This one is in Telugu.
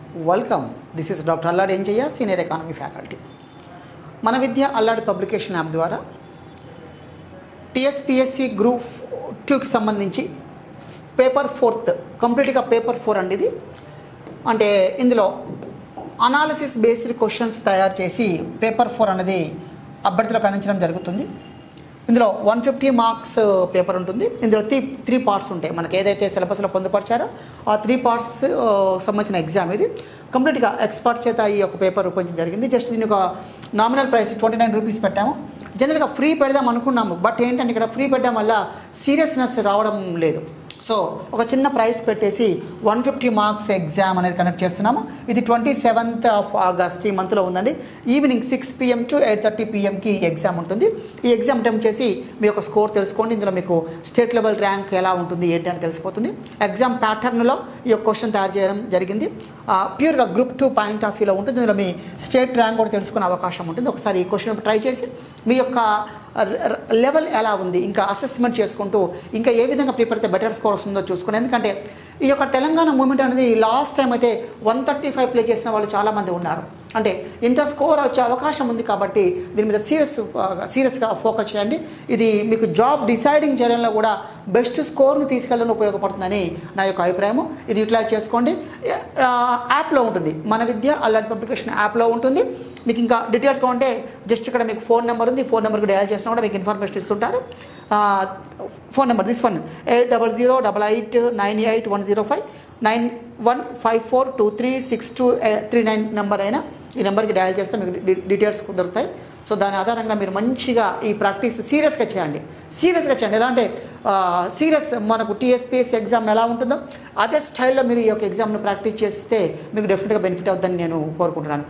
welcome this is doctor Alladi Enjaiah senior economy faculty మన విద్య అల్లాడి పబ్లికేషన్ యాప్ ద్వారా టిఎస్పిఎస్సి గ్రూప్ టూకి సంబంధించి పేపర్ ఫోర్త్ కంప్లీట్గా పేపర్ ఫోర్ అండి ఇది అంటే ఇందులో అనాలిసిస్ బేస్డ్ క్వశ్చన్స్ తయారు చేసి పేపర్ ఫోర్ అనేది అభ్యర్థులకు అందించడం జరుగుతుంది ఇందులో వన్ ఫిఫ్టీ మార్క్స్ పేపర్ ఉంటుంది ఇందులో త్రీ త్రీ పార్ట్స్ ఉంటాయి మనకి ఏదైతే సిలబస్లో పొందుపరిచారో ఆ త్రీ పార్ట్స్ సంబంధించిన ఎగ్జామ్ ఇది కంప్లీట్గా ఎక్స్పర్ట్ చేత ఈ యొక్క పేపర్ రూపొందించడం జరిగింది జస్ట్ దీని ఒక nominal price twenty nine rupees పెట్టాము జనరల్గా ఫ్రీ పెడదాం అనుకున్నాము బట్ ఏంటంటే ఇక్కడ ఫ్రీ పెట్టడం వల్ల సీరియస్నెస్ రావడం లేదు సో ఒక చిన్న ప్రైస్ పెట్టేసి వన్ ఫిఫ్టీ మార్క్స్ ఎగ్జామ్ అనేది కండక్ట్ చేస్తున్నాము ఇది ట్వంటీ సెవెంత్ ఆఫ్ ఆగస్ట్ ఈ మంత్లో ఉందండి evening six PM to eight thirty పిఎంకి ఎగ్జామ్ ఉంటుంది ఈ ఎగ్జామ్ అటెంప్ట్ చేసి మీ యొక్క స్కోర్ తెలుసుకోండి ఇందులో మీకు స్టేట్ లెవెల్ ర్యాంక్ ఎలా ఉంటుంది ఏంటి అని తెలిసిపోతుంది ఎగ్జామ్ ప్యాటర్న్లో ఈ యొక్క క్వశ్చన్ తయారు చేయడం జరిగింది ప్యూర్గా గ్రూప్ టూ పాయింట్ ఆఫ్ వ్యూలో ఉంటుంది ఇందులో మీ స్టేట్ ర్యాంక్ కూడా తెలుసుకునే అవకాశం ఉంటుంది ఒకసారి ఈ క్వశ్చన్ ట్రై చేసి మీ యొక్క లెవెల్ ఎలా ఉంది ఇంకా అసెస్మెంట్ చేసుకుంటూ ఇంకా ఏ విధంగా ప్రిపేర్ అయితే బెటర్ స్కోర్ వస్తుందో చూసుకోండి ఎందుకంటే ఈ యొక్క తెలంగాణ మూమెంట్ అనేది లాస్ట్ టైం అయితే వన్ థర్టీ ఫైవ్ ప్లే చేసిన వాళ్ళు చాలామంది ఉన్నారు అంటే ఇంత స్కోర్ వచ్చే అవకాశం ఉంది కాబట్టి దీని మీద సీరియస్ సీరియస్గా ఫోకస్ చేయండి ఇది మీకు జాబ్ డిసైడింగ్ చేయడంలో కూడా బెస్ట్ స్కోర్ను తీసుకెళ్ళడానికి ఉపయోగపడుతుందని నా యొక్క అభిప్రాయం ఇది యూటిలైజ్ చేసుకోండి యాప్లో ఉంటుంది మన విద్య అల్లర్ట్ పబ్లికేషన్ యాప్లో ఉంటుంది మీకు ఇంకా డీటెయిల్స్ కావాలంటే జస్ట్ ఇక్కడ మీకు ఫోన్ నెంబర్ ఉంది ఫోన్ నెంబర్కి డయల్ చేసినా కూడా మీకు ఇన్ఫర్మేషన్ ఇస్తుంటారు phone number this one eight double zero double eight nine eight one zero five nine one five four two three six two three nine number అయినా ఈ నెంబర్కి డయల్ చేస్తే మీకు డీ- డీటెయిల్స్ దొరుకుతాయి సో దాని ఆధారంగా మీరు మంచిగా ఈ ప్రాక్టీస్ సీరియస్గా చేయండి సీరియస్గా చేయండి ఎలా అంటే సీరియస్ మనకు టీఎస్పీఎస్ ఎగ్జామ్ ఎలా ఉంటుందో అదే స్టైల్లో మీరు ఈ యొక్క ఎగ్జామ్ను ప్రాక్టీస్ చేస్తే మీకు డెఫినెట్గా బెనిఫిట్ అవుతుందని నేను కోరుకుంటున్నాను